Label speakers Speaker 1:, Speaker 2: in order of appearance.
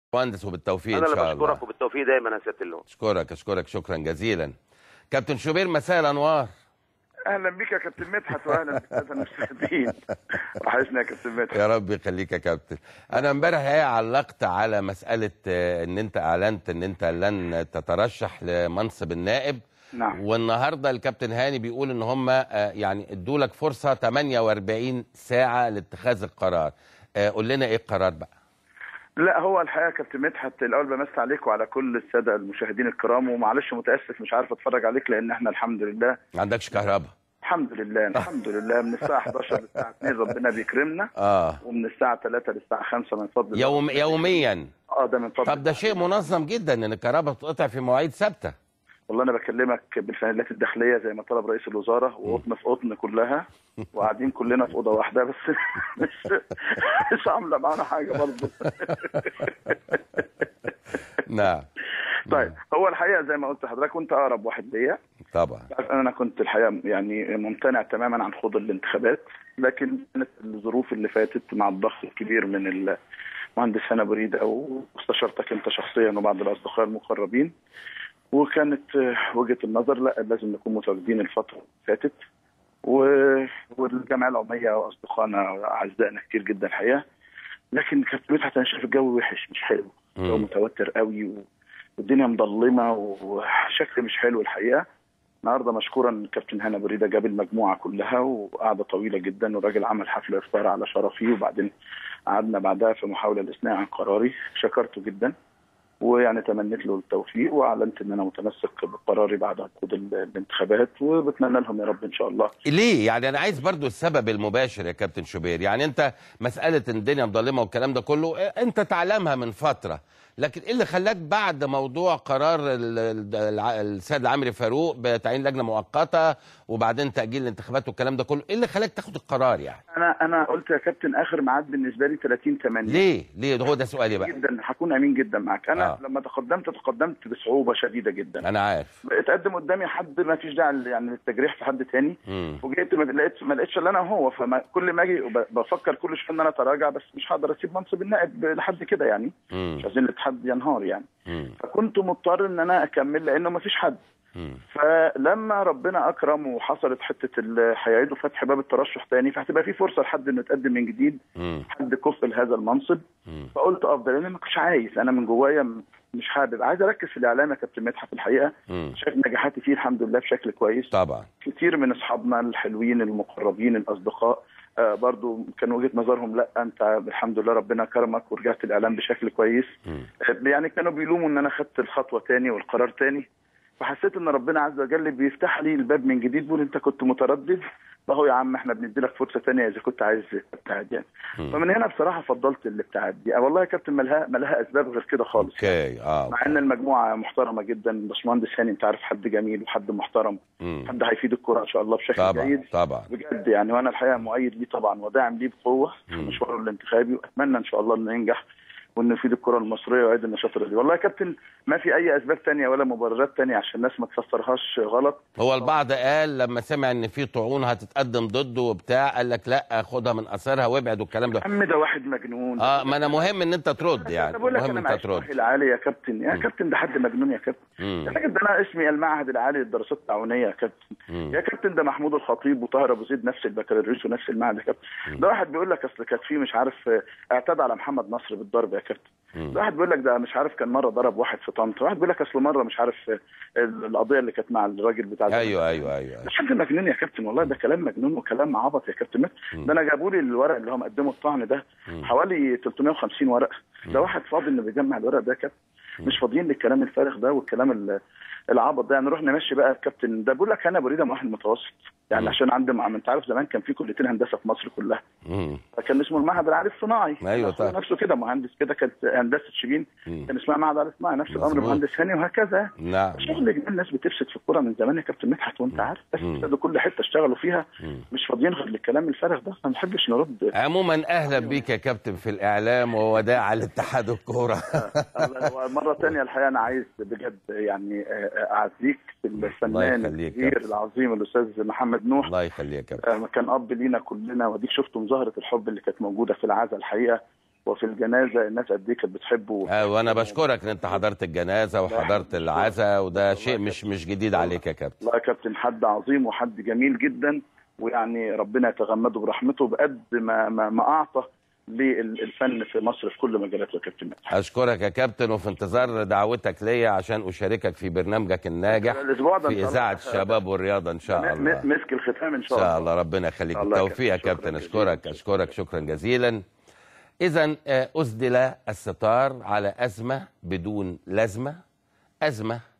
Speaker 1: مهندس وبالتوفيق
Speaker 2: انا
Speaker 1: ان
Speaker 2: اللي
Speaker 1: شاء الله
Speaker 2: بشكرك وبالتوفيق دايما يا سياده اللواء
Speaker 1: اشكرك اشكرك شكرا جزيلا كابتن شوبير مساء الانوار
Speaker 3: اهلا بك يا كابتن مدحت واهلا بالساده المشاهدين وحشنا يا كابتن مدحت
Speaker 1: يا رب يخليك يا كابتن انا امبارح هي علقت على مساله آه، ان انت اعلنت ان انت لن تترشح لمنصب النائب
Speaker 3: نعم
Speaker 1: والنهارده الكابتن هاني بيقول ان هم آه، يعني ادوا لك فرصه 48 ساعه لاتخاذ القرار آه، قول لنا ايه القرار بقى
Speaker 3: لا هو الحقيقه يا كابتن مدحت الاول بمس عليك وعلى كل الساده المشاهدين الكرام ومعلش متاسف مش عارف اتفرج عليك لان احنا الحمد لله
Speaker 1: ما عندكش كهرباء
Speaker 3: الحمد لله الحمد لله من الساعه 11 للساعه 2 ربنا بيكرمنا
Speaker 1: اه
Speaker 3: ومن الساعه 3 للساعه 5 من فضل الله.
Speaker 1: يوم يوميا
Speaker 3: اه ده من فضل
Speaker 1: طب ده شيء منظم جدا ان الكهرباء بتقطع في مواعيد ثابته
Speaker 3: والله انا بكلمك بالفانيلات الداخليه زي ما طلب رئيس الوزاره وقطن في قطن كلها وقاعدين كلنا في اوضه واحده بس مش مش عامله معانا حاجه برضه
Speaker 1: نعم
Speaker 3: طيب هو الحقيقه زي ما قلت لحضرتك كنت اقرب واحد ليا
Speaker 1: طبعا
Speaker 3: انا كنت الحقيقه يعني ممتنع تماما عن خوض الانتخابات لكن كانت الظروف اللي فاتت مع الضغط الكبير من المهندس هنا بريد او استشارتك انت شخصيا وبعض الاصدقاء المقربين وكانت آه، وجهه النظر لا لازم نكون متواجدين الفتره اللي فاتت و- والجمعيه العموميه واصدقائنا اعزائنا كتير جدا الحقيقه لكن كانت مدحت انا شايف الجو وحش مش حلو الجو
Speaker 1: مم.
Speaker 3: متوتر قوي و... والدنيا مضلمه وشكل مش حلو الحقيقه النهارده مشكورا الكابتن هنا بريده جاب المجموعه كلها وقعده طويله جدا والراجل عمل حفل افطار على شرفي وبعدين قعدنا بعدها في محاوله الاثناء عن قراري شكرته جدا ويعني تمنيت له التوفيق واعلنت ان انا متمسك بقراري بعد خوض ال- الانتخابات وبتمنى لهم يا رب ان شاء الله
Speaker 1: ليه يعني انا عايز برضو السبب المباشر يا كابتن شوبير يعني انت مساله إن الدنيا مظلمه والكلام ده كله إيه، انت تعلمها من فتره لكن ايه اللي خلاك بعد موضوع قرار ال- ال- الع- السيد العامري فاروق بتعيين لجنه مؤقته وبعدين تاجيل الانتخابات والكلام ده كله ايه اللي خلاك تاخد القرار يعني
Speaker 3: انا انا قلت يا كابتن اخر ميعاد بالنسبه لي 30 8
Speaker 1: ليه ليه ده هو ده سؤالي بقى
Speaker 3: جدا هكون امين جدا معاك انا
Speaker 1: آه.
Speaker 3: آه. لما تقدمت تقدمت بصعوبه شديده جدا
Speaker 1: انا عارف
Speaker 3: اتقدم قدامي حد ما فيش داعي يعني للتجريح في حد تاني
Speaker 1: مم.
Speaker 3: وجيت ما لقيتش ما لقيتش الا انا وهو فما كل ما اجي وب- بفكر كل شويه ان انا اتراجع بس مش هقدر اسيب منصب النائب لحد كده يعني
Speaker 1: مم.
Speaker 3: مش عايزين حد ينهار يعني
Speaker 1: مم.
Speaker 3: فكنت مضطر ان انا اكمل لانه ما فيش حد
Speaker 1: مم.
Speaker 3: فلما ربنا اكرم وحصلت حته ال- هيعيدوا فتح باب الترشح تاني فهتبقى في فرصه لحد انه يتقدم من جديد
Speaker 1: مم.
Speaker 3: حد كفء لهذا المنصب
Speaker 1: مم.
Speaker 3: فقلت افضل لان ما كنتش عايز انا من جوايا م- مش حابب عايز اركز في الاعلام يا كابتن مدحت الحقيقه
Speaker 1: مم.
Speaker 3: شايف نجاحاتي فيه الحمد لله بشكل كويس
Speaker 1: طبعا
Speaker 3: كتير من اصحابنا الحلوين المقربين الاصدقاء آه برضو كان وجهه نظرهم لا انت الحمد لله ربنا كرمك ورجعت الاعلام بشكل كويس
Speaker 1: مم.
Speaker 3: آه يعني كانوا بيلوموا ان انا خدت الخطوه تاني والقرار تاني فحسيت ان ربنا عز وجل بيفتح لي الباب من جديد بيقول انت كنت متردد فهو يا عم احنا بندي لك فرصه ثانيه اذا كنت عايز تبتعد يعني
Speaker 1: مم.
Speaker 3: فمن هنا بصراحه فضلت الابتعاد دي آه والله يا كابتن ملها ملها اسباب غير كده خالص
Speaker 1: اوكي اه
Speaker 3: مع ان المجموعه محترمه جدا باشمهندس هاني انت عارف حد جميل وحد محترم
Speaker 1: مم.
Speaker 3: حد هيفيد الكره ان شاء الله بشكل
Speaker 1: طبعا
Speaker 3: جيد
Speaker 1: طبعا
Speaker 3: بجد يعني وانا الحقيقه مؤيد ليه طبعا وداعم ليه بقوه في
Speaker 1: مم.
Speaker 3: مشواره الانتخابي واتمنى ان شاء الله انه ينجح وانه يفيد الكره المصريه ويعيد النشاط الرياضي والله يا كابتن ما في اي اسباب تانية ولا مبررات تانية عشان الناس ما تفسرهاش غلط
Speaker 1: هو البعض قال لما سمع ان في طعون هتتقدم ضده وبتاع قال لك لا خدها من اثرها وابعد والكلام ده
Speaker 3: عم ده واحد مجنون
Speaker 1: اه ما انا مهم ان انت ترد يعني
Speaker 3: أنا بقول لك
Speaker 1: مهم
Speaker 3: انا
Speaker 1: انت
Speaker 3: معيش
Speaker 1: ترد
Speaker 3: روحي العالي يا كابتن يا
Speaker 1: مم.
Speaker 3: كابتن ده حد مجنون يا كابتن
Speaker 1: مم.
Speaker 3: يا راجل ده انا اسمي المعهد العالي للدراسات التعاونيه يا كابتن
Speaker 1: مم.
Speaker 3: يا كابتن ده محمود الخطيب وطاهر ابو زيد نفس البكالوريوس ونفس المعهد يا كابتن ده واحد بيقول لك اصل كانت في مش عارف آه، اعتدى على محمد نصر بالضرب يا كابتن
Speaker 1: مم.
Speaker 3: ده واحد بيقول لك ده مش عارف كان مره ضرب واحد في طنطا واحد بيقول لك اصل مره مش عارف آه، ال- القضيه اللي كانت مع الراجل بتاع
Speaker 1: ايوه ايوه ايوه
Speaker 3: ده حد مجنون يا كابتن والله ده كلام مجنون وكلام عبط يا كابتن مت.
Speaker 1: مم.
Speaker 3: ده انا جابوا لي الورق اللي هم قدموا الطعن ده
Speaker 1: مم.
Speaker 3: حوالي 350 ورقه ده واحد فاضي انه بيجمع الورق ده يا كابتن مش فاضيين للكلام الفارغ ده والكلام ال- العبط ده يعني نروح نمشي بقى الكابتن ده بقول لك انا بريده مؤهل متوسط يعني
Speaker 1: مم.
Speaker 3: عشان عندي مع انت عارف زمان كان في كليتين هندسه في مصر كلها
Speaker 1: مم.
Speaker 3: كان اسمه المعهد العالي الصناعي
Speaker 1: أيوة
Speaker 3: نفسه-
Speaker 1: طبعا.
Speaker 3: نفسه كده مهندس كده كانت هندسه شبين
Speaker 1: مم.
Speaker 3: كان اسمها معهد العالي الصناعي نفس الامر
Speaker 1: مظبوط.
Speaker 3: مهندس هاني وهكذا
Speaker 1: نعم
Speaker 3: شغل جميل الناس بتفسد في الكوره من زمان يا كابتن مدحت وانت عارف بس
Speaker 1: مم.
Speaker 3: ابتدوا كل حته اشتغلوا فيها
Speaker 1: مم.
Speaker 3: مش فاضيين غير للكلام الفارغ ده ما بنحبش نرد
Speaker 1: عموما اهلا بيك يا كابتن في الاعلام ووداع لاتحاد الكوره
Speaker 3: الله- مرة تانية الحقيقة أنا عايز بجد يعني آه، آه، أعزيك الفنان
Speaker 1: يخليك يا
Speaker 3: الكبير
Speaker 1: كابتن.
Speaker 3: العظيم الأستاذ محمد نوح
Speaker 1: الله يخليك يا كابتن
Speaker 3: آه، كان أب لينا كلنا وديك شفتوا مظاهرة الحب اللي كانت موجودة في العزاء الحقيقة وفي الجنازه الناس قد ايه كانت بتحبه
Speaker 1: آه، وانا بشكرك ان انت حضرت الجنازه وحضرت العزاء وده شيء مش مش جديد عليك يا كابتن
Speaker 3: والله يا كابتن حد عظيم وحد جميل جدا ويعني ربنا يتغمده برحمته بقد ما ما, ما اعطى للفن في مصر في كل مجالاته يا كابتن مدحت.
Speaker 1: اشكرك يا كابتن وفي انتظار دعوتك ليا عشان اشاركك في برنامجك الناجح
Speaker 3: الاسبوع ده إن
Speaker 1: في
Speaker 3: شاء
Speaker 1: اذاعه
Speaker 3: الله.
Speaker 1: الشباب والرياضه ان شاء
Speaker 3: م-
Speaker 1: الله
Speaker 3: م- مسك الختام ان
Speaker 1: ان
Speaker 3: شاء
Speaker 1: شاء
Speaker 3: الله
Speaker 1: الله ربنا يخليك
Speaker 3: الله يا
Speaker 1: بالتوفيق يا
Speaker 3: كابتن.
Speaker 1: كابتن
Speaker 3: شكراً
Speaker 1: اشكرك
Speaker 3: جزيلاً.
Speaker 1: اشكرك شكرا جزيلا اذا اسدل الستار على ازمه بدون لازمه ازمه